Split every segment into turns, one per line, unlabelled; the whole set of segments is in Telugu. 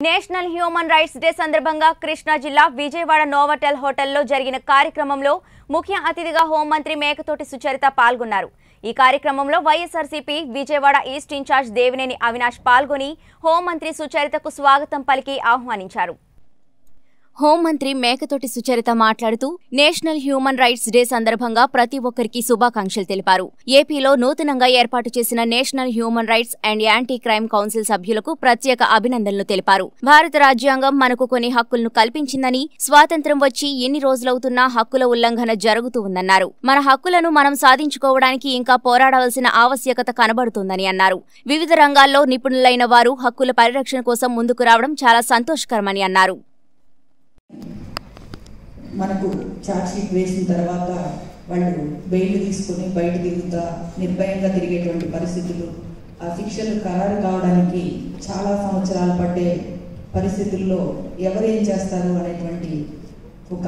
నేషనల్ హ్యూమన్ రైట్స్ డే సందర్భంగా కృష్ణా జిల్లా విజయవాడ నోవటెల్ హోటల్లో జరిగిన కార్యక్రమంలో ముఖ్య అతిథిగా హోంమంత్రి మేకతోటి సుచరిత పాల్గొన్నారు ఈ కార్యక్రమంలో వైఎస్ఆర్సీపీ విజయవాడ ఈస్ట్ ఇన్ఛార్జ్ దేవినేని అవినాష్ పాల్గొని హోంమంత్రి సుచరితకు స్వాగతం పలికి ఆహ్వానించారు హోంమంత్రి మేకతోటి సుచరిత మాట్లాడుతూ నేషనల్ హ్యూమన్ రైట్స్ డే సందర్భంగా ప్రతి ఒక్కరికి శుభాకాంక్షలు తెలిపారు ఏపీలో నూతనంగా ఏర్పాటు చేసిన national human rights and anti crime council సభ్యులకు ప్రత్యేక అభినందనలు తెలిపారు భారత రాజ్యాంగం మనకు కొన్ని హక్కులను కల్పించిందని స్వాతంత్ర్యం వచ్చి ఎన్ని రోజులవుతున్నా హక్కుల ఉల్లంఘన జరుగుతూ ఉందన్నారు మన హక్కులను మనం సాధించుకోవడానికి ఇంకా పోరాడవలసిన ఆవశ్యకత కనబడుతుందని అన్నారు వివిధ రంగాల్లో నిపుణులైన వారు హక్కుల పరిరక్షణ కోసం ముందుకు రావడం చాలా సంతోషకరమని అన్నారు
మనకు ఛార్జ్షీట్ వేసిన తర్వాత వాళ్ళు బెయిల్ తీసుకొని బయట తిరుగుతా నిర్భయంగా తిరిగేటువంటి పరిస్థితులు ఆ శిక్షలు ఖరారు కావడానికి చాలా సంవత్సరాలు పట్టే పరిస్థితుల్లో ఎవరేం చేస్తారు అనేటువంటి ఒక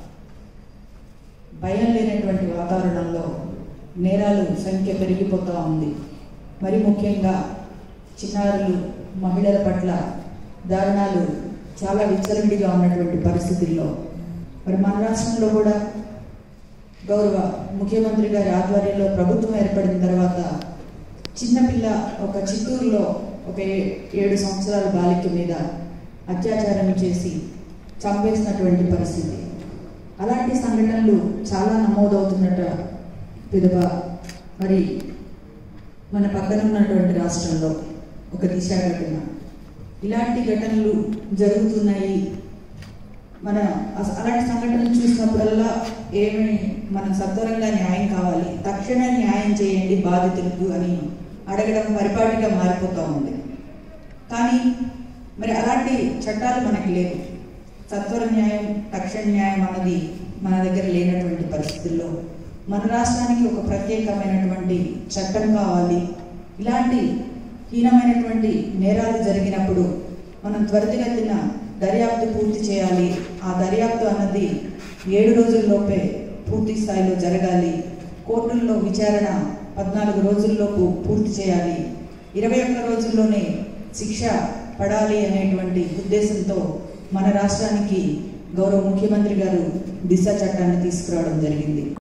భయం లేనటువంటి వాతావరణంలో నేరాలు సంఖ్య పెరిగిపోతూ ఉంది మరి ముఖ్యంగా చిన్నారులు మహిళల పట్ల దారుణాలు చాలా విచ్చలవిడిగా ఉన్నటువంటి పరిస్థితుల్లో మరి మన రాష్ట్రంలో కూడా గౌరవ ముఖ్యమంత్రి గారి ఆధ్వర్యంలో ప్రభుత్వం ఏర్పడిన తర్వాత చిన్నపిల్ల ఒక చిత్తూరులో ఒక ఏ- ఏడు సంవత్సరాల బాలిక మీద అత్యాచారం చేసి చంపేసినటువంటి పరిస్థితి అలాంటి సంఘటనలు చాలా నమోదవుతున్నట పిదప మరి మన పక్కన ఉన్నటువంటి రాష్ట్రంలో ఒక దిశ ఘటన ఇలాంటి ఘటనలు జరుగుతున్నాయి మన అస- అలాంటి సంఘటనలు చూసినప్పుడల్లా ఏమి మనం సత్వరంగా న్యాయం కావాలి తక్షణ న్యాయం చేయండి బాధితులకు అని అడగడం పరిపాటిగా మారిపోతూ ఉంది కానీ మరి అలాంటి చట్టాలు మనకి లేవు సత్వర న్యాయం తక్షణ న్యాయం అన్నది మన దగ్గర లేనటువంటి పరిస్థితుల్లో మన రాష్ట్రానికి ఒక ప్రత్యేకమైనటువంటి చట్టం కావాలి ఇలాంటి హీనమైనటువంటి నేరాలు జరిగినప్పుడు మనం త్వరితగతిన దర్యాప్తు పూర్తి చేయాలి ఆ దర్యాప్తు అన్నది ఏడు రోజుల్లోపే పూర్తి స్థాయిలో జరగాలి కోర్టుల్లో విచారణ పద్నాలుగు రోజుల్లోపు పూర్తి చేయాలి ఇరవై ఒక్క రోజుల్లోనే శిక్ష పడాలి అనేటువంటి ఉద్దేశంతో మన రాష్ట్రానికి గౌరవ ముఖ్యమంత్రి గారు దిశ చట్టాన్ని తీసుకురావడం జరిగింది